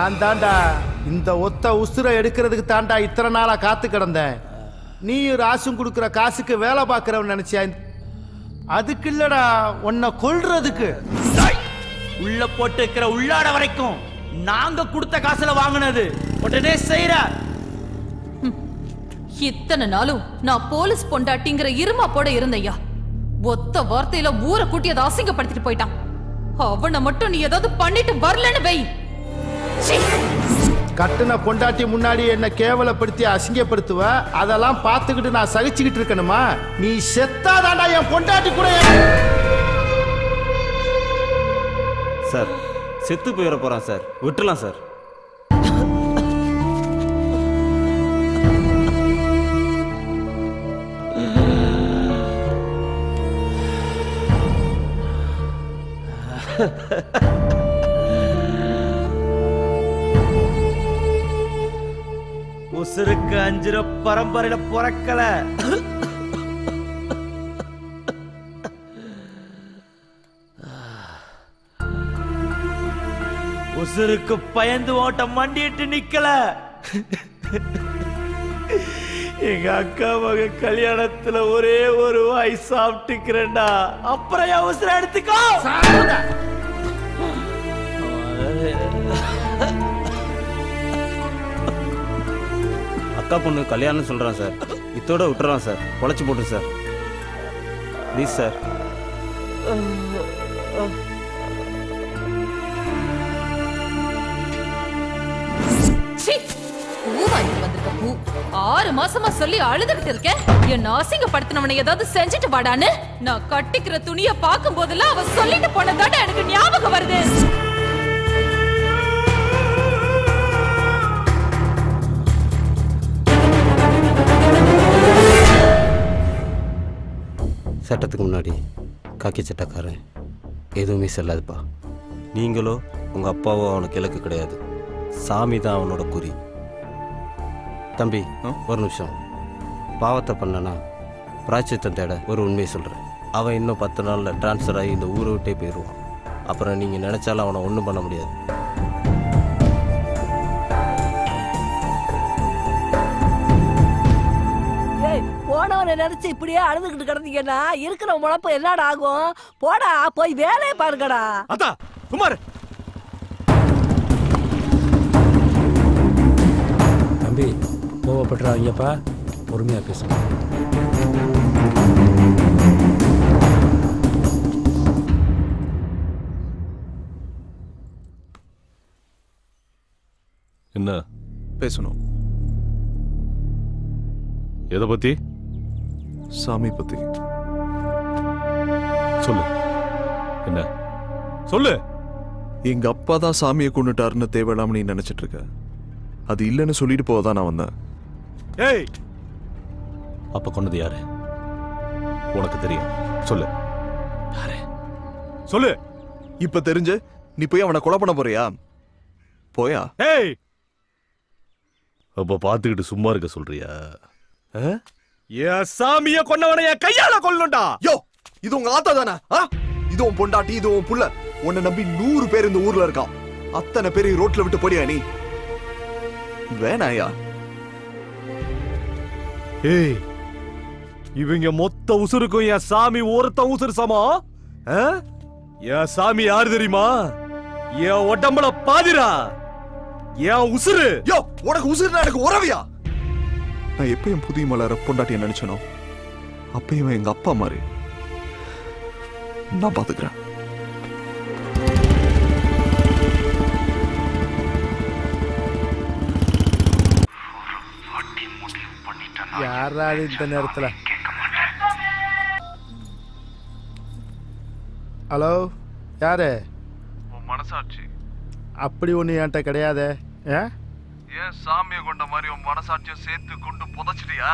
நான் தாண்டா இந்த ஒத்த உசுரை எடுக்கிறதுக்கு தாண்டா இத்தனை நாளா காத்து கிடந்தேன் நீ ராசும் கொடுக்குற காசுக்கு வேலை பார்க்கறவன் நினைச்சியா அதுக்கு இல்லடா உன்னை கொல்றதுக்கு உள்ள போட்டு இருக்கிற உள்ளாட வரைக்கும் நாங்க கொடுத்த காசுல வாங்குனது உடனே செய்யற இத்தனை நாளும் நான் போலீஸ் பொண்டாட்டிங்கிற இருமா போட இருந்தையா ஒத்த வார்த்தையில ஊரை கூட்டி அதை அசிங்கப்படுத்திட்டு போயிட்டான் அவனை மட்டும் நீ ஏதாவது பண்ணிட்டு வரலன்னு வை சீ. கட்டுன பொண்டாட்டி முன்னாடி என்ன கேவலப்படுத்தி அசிங்கப்படுத்துவ அதெல்லாம் பார்த்துக்கிட்டு நான் சகிச்சுக்கிட்டு இருக்கணுமா நீ செத்தாதாண்டா என் பொண்டாட்டி கூட சார் செத்து போயிட போறான் சார் விட்டுலாம் சார் உசுருக்கு அஞ்சுர பரம்பரையில பிறக்கல உசுருக்கு பயந்து ஓட்ட மண்டிட்டு நிக்கல எங்க அக்கா மக கல்யாணத்துல ஒரே ஒரு வாய் சாப்பிட்டுக்கிறேன்டா அப்புறம் என் உசுர எடுத்துக்கோ அக்கா பொண்ணு கல்யாணம் சொல்றான் சார் இத்தோட விட்டுறான் சார் பொழைச்சு போட்டு சார் ப்ளீஸ் சார் சீ. பூ வாங்கிட்டு வந்திருக்க பூ ஆறு மாசமா சொல்லி அழுதுகிட்டு இருக்கேன் என்ன அசிங்கப்படுத்தினவனை ஏதாவது செஞ்சுட்டு வாடான்னு நான் கட்டிக்கிற துணிய பார்க்கும் போதெல்லாம் அவ சொல்லிட்டு போனதாட்ட எனக்கு ஞாபகம் வருது சட்டத்துக்கு முன்னாடி காக்கி சட்டக்காரன் எதுவுமே செல்லாதுப்பா நீங்களோ உங்க அப்பாவோ அவனுக்கு இலக்கு கிடையாது சாமி தான் அவனோட குறி தம்பி ஒரு நிமிஷம் பாவத்தை பண்ணனா பிராய்ச்சித்தம் தேட ஒரு உண்மையை சொல்கிறேன் அவன் இன்னும் பத்து நாளில் ட்ரான்ஸ்ஃபர் ஆகி இந்த ஊரை விட்டே போயிடுவான் அப்புறம் நீங்கள் நினச்சாலும் அவனை ஒன்றும் பண்ண முடியாது ஏய் போனவனை நினைச்சு இப்படியே அழுதுகிட்டு கிடந்தீங்கன்னா இருக்கிற முழப்பு என்னடா ஆகும் போடா போய் வேலையை பாருங்கடா அத்தா குமார் தம்பி கோவப்படுறாங்கப்பா பொறுமையாக பேசுங்க என்ன பேசணும் எதை பத்தி சாமி பத்தி சொல்லு என்ன சொல்லு எங்க அப்பா தான் சாமியை கொண்டுட்டாருன்னு தேவையில்லாம நீ நினைச்சிட்டு இருக்க அது இல்லைன்னு சொல்லிட்டு போதான் நான் வந்தேன் ஏய் அப்ப கொண்டது யாரு உனக்கு தெரியும் சொல்லு சொல்லு இப்ப தெரிஞ்சு நீ போய் அவனை கொலை பண்ண போறியா போயா ஏய் அப்ப பாத்துக்கிட்டு சும்மா இருக்க சொல்றியா என் சாமிய கொன்னவனை என் கையால கொல்லணும்டா யோ இது உங்க ஆத்தா தானே ஆ? இது உன் பொண்டாட்டி இது உன் புள்ள உன்னை நம்பி நூறு பேர் இந்த ஊர்ல இருக்கான் அத்தனை பேரை ரோட்ல விட்டு போடியா நீ வேணாயா ஏய் இவங்க மொத்த உசுருக்கும் என் சாமி ஒருத்த உசுறு சமம் ஆ? என் சாமி யாரு தெரியுமா என் உடம்புல பாதிரா என் உசுரு யோ உனக்கு உசுறுனா எனக்கு உறவியா நான் எப்ப என் புதிய மலர பொண்டாட்டிய நினைச்சனோ அப்பயும் எங்க அப்பா மாதிரி நான் பாத்துக்கிறேன் யாராவது இந்த நேரத்துல ஹலோ யாரு உன் மனசாட்சி அப்படி ஒண்ணு என்கிட்ட கிடையாதே ஏ ஏன் சாமியை கொண்ட மாதிரி உன் மனசாட்சியும் சேர்த்து கொண்டு புதைச்சிட்டியா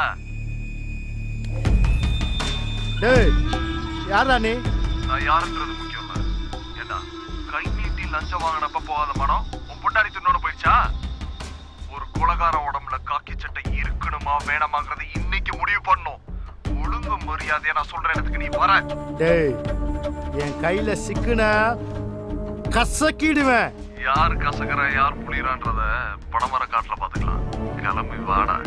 டேய் யாரா நீ நான் யாருன்றது முக்கியம் இல்ல ஏண்டா கை நீட்டி லஞ்சம் வாங்கினப்ப போகாத மனம் உன் பொண்டாடி தின்னோட போயிடுச்சா ஒரு குலகார உடம்புல காக்கி சட்டை இருக்கணுமா வேணாமாங்கிறத இன்னைக்கு முடிவு பண்ணும் ஒழுங்கு மரியாதையா நான் சொல்ற இடத்துக்கு நீ வர டேய் என் கையில சிக்குன கசக்கிடுவேன் யார் கசகர யார் புளியறான்றத படமர காட்டுல பாத்துக்கலாம் கிளம்பி வாடா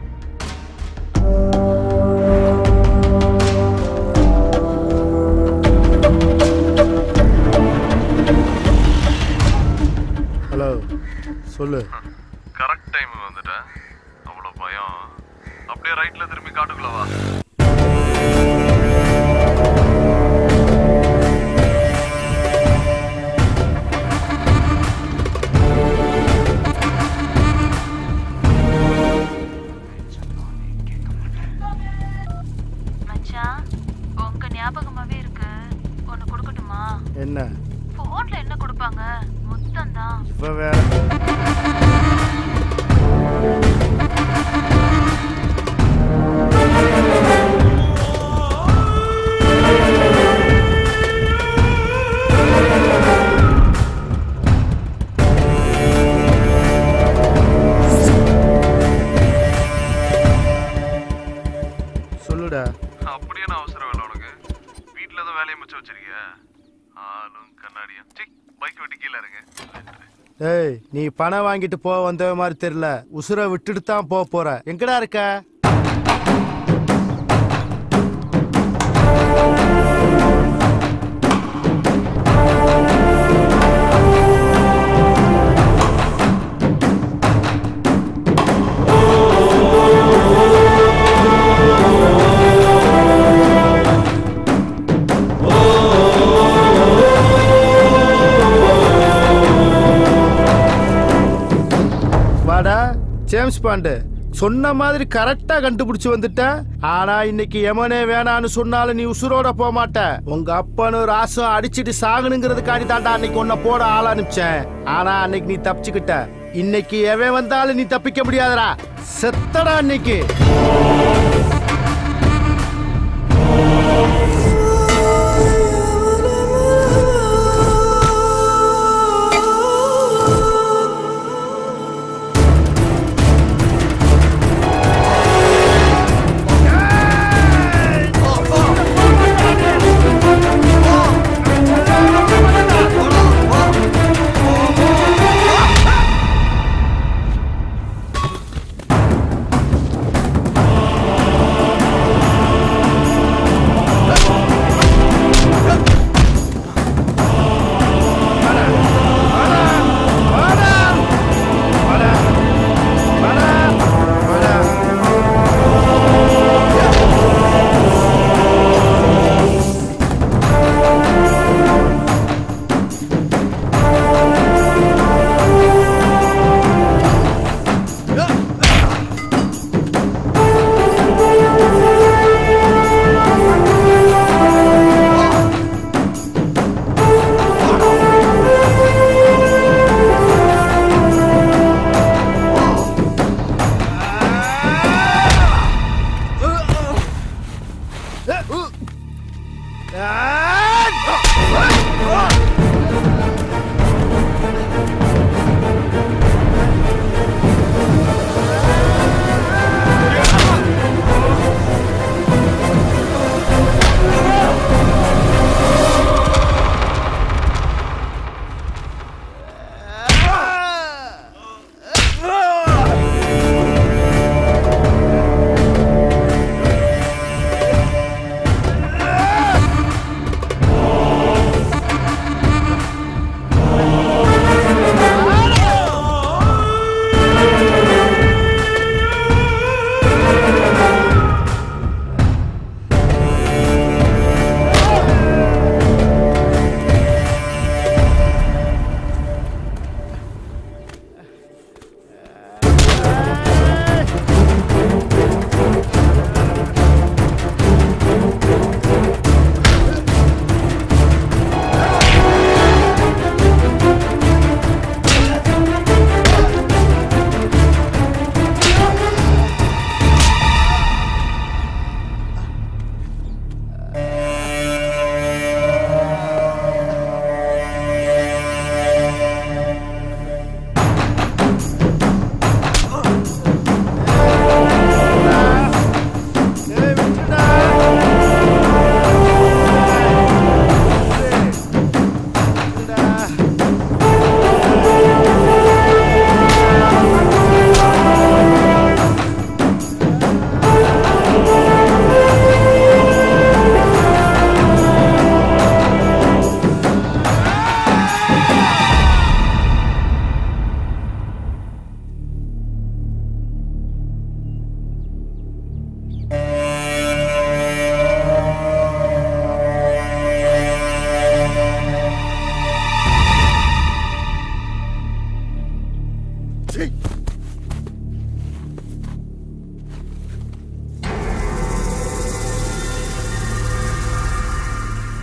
ஹலோ சொல்லு கரெக்ட் டைம் வந்துட்டேன் அவ்வளவு பயம் அப்படியே ரைட்ல திரும்பி காட்டுக்குள்ள வா மச்சான் உங்க ஞாபகமாவே இருக்கு ஒன்னு கொடுக்கட்டுமா என்ன போன்ல என்ன கொடுப்பாங்க மொத்தம் தான் இவ வேற சொல்லுடா அப்படியே நான் அவசரம் வேலை உனக்கு வீட்டுல ஏதோ வேலையை மிச்சம் வச்சிருக்கிய ஆளும் கண்ணாடியும் சி பைக் வெட்டி கீழே இருங்க ஏய் நீ பணம் வாங்கிட்டு போக வந்த மாதிரி தெரியல உசுரை விட்டுட்டு தான் போக போற எங்கடா இருக்க வாடா ஜேம்ஸ் பாண்டு சொன்ன மாதிரி கரெக்டா கண்டுபிடிச்சு வந்துட்டேன் ஆனா இன்னைக்கு எமனே வேணான்னு சொன்னாலும் நீ உசுரோட போக மாட்ட உங்க அப்பனும் ராசும் அடிச்சிட்டு சாகணுங்கிறதுக்காண்டி தாண்டா அன்னைக்கு உன்னை போட ஆள் அனுப்பிச்சேன் ஆனா அன்னைக்கு நீ தப்பிச்சுக்கிட்ட இன்னைக்கு எவன் வந்தாலும் நீ தப்பிக்க முடியாதடா செத்தடா இன்னைக்கு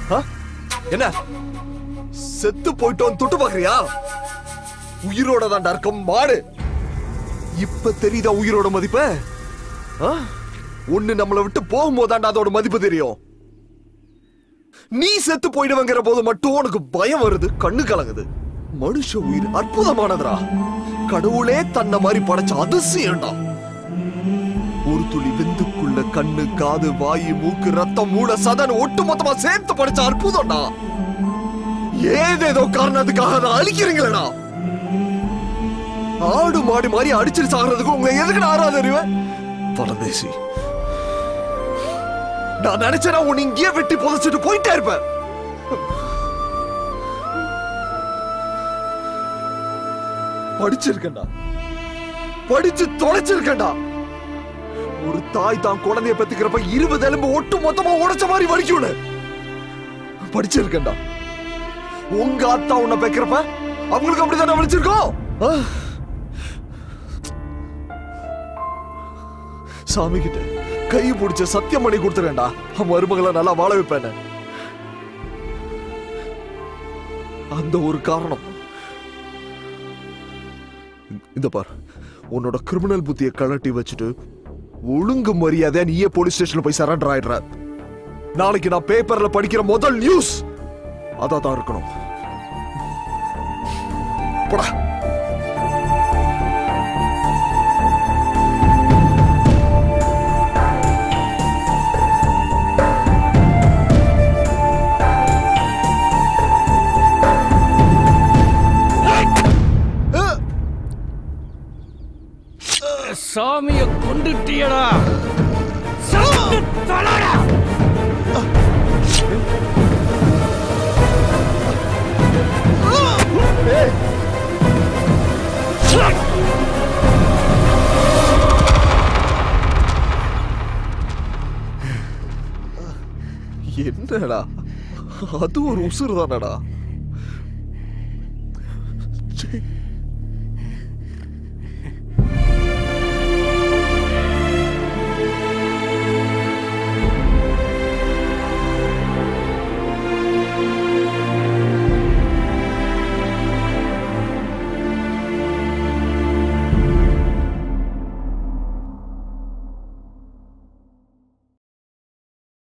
ஆ? என்ன செத்து போயிட்டோம் தொட்டு பாக்குறியா உயிரோட தான்டா இருக்கும் மாடு இப்ப தெரியுதா உயிரோட மதிப்பு ஆ? ஒண்ணு நம்மளை விட்டு போகும்போதாண்டா அதோட மதிப்பு தெரியும் நீ செத்து போயிடுவங்கிற போது மட்டும் உனக்கு பயம் வருது கண்ணு கலங்குது மனுஷ உயிர் அற்புதமானதுடா கடவுளே தன்னை மாதிரி படைச்ச அதிசயம்டா ஒரு துளி விந்துக்குள்ள கண்ணு காது வாயு மூக்கு ரத்தம் மூளை சதன் ஒட்டு மொத்தமா சேர்த்து படைச்ச அற்புதம்டா ஏதேதோ காரணத்துக்காக அதை அழிக்கிறீங்களடா ஆடு மாடு மாதிரி அடிச்சிட்டு சாகிறதுக்கு உங்களை எதுக்கு நான் ஆறாத அறிவேன் பரதேசி நான் நினைச்சேனா உன்னை இங்கேயே வெட்டி புதைச்சிட்டு போயிட்டே இருப்பேன் படிச்சிருக்கேன்டா படிச்சு தொலைச்சிருக்கேன்டா ஒரு தாய் தான் குழந்தைய பெத்துக்கிறப்ப இருபது எலும்பு ஒட்டு மொத்தமா உடைச்ச மாதிரி வலிக்கும்னு படிச்சிருக்கேன்டா உங்க அத்தா உன்னை பெக்கிறப்ப அவங்களுக்கு அப்படித்தானே வலிச்சிருக்கோம் ஆ? சாமி கிட்ட கை பிடிச்ச சத்தியம் பண்ணி கொடுத்துறேன்டா மருமகளை நல்லா வாழ வைப்பேன் அந்த ஒரு காரணம் இந்த பார் உன்னோட கிரிமினல் புத்தியை கழட்டி வச்சுட்டு ஒழுங்கு மரியாதையா நீயே போலீஸ் ஸ்டேஷன்ல போய் சரண்டர் ஆயிடுற நாளைக்கு நான் பேப்பர்ல படிக்கிற முதல் நியூஸ் அதா தான் இருக்கணும் போடா சாமிய கொண்டுட்டியடா சாப்பிட்டு தொலைடா என்னடா அது ஒரு உசுறு தானடா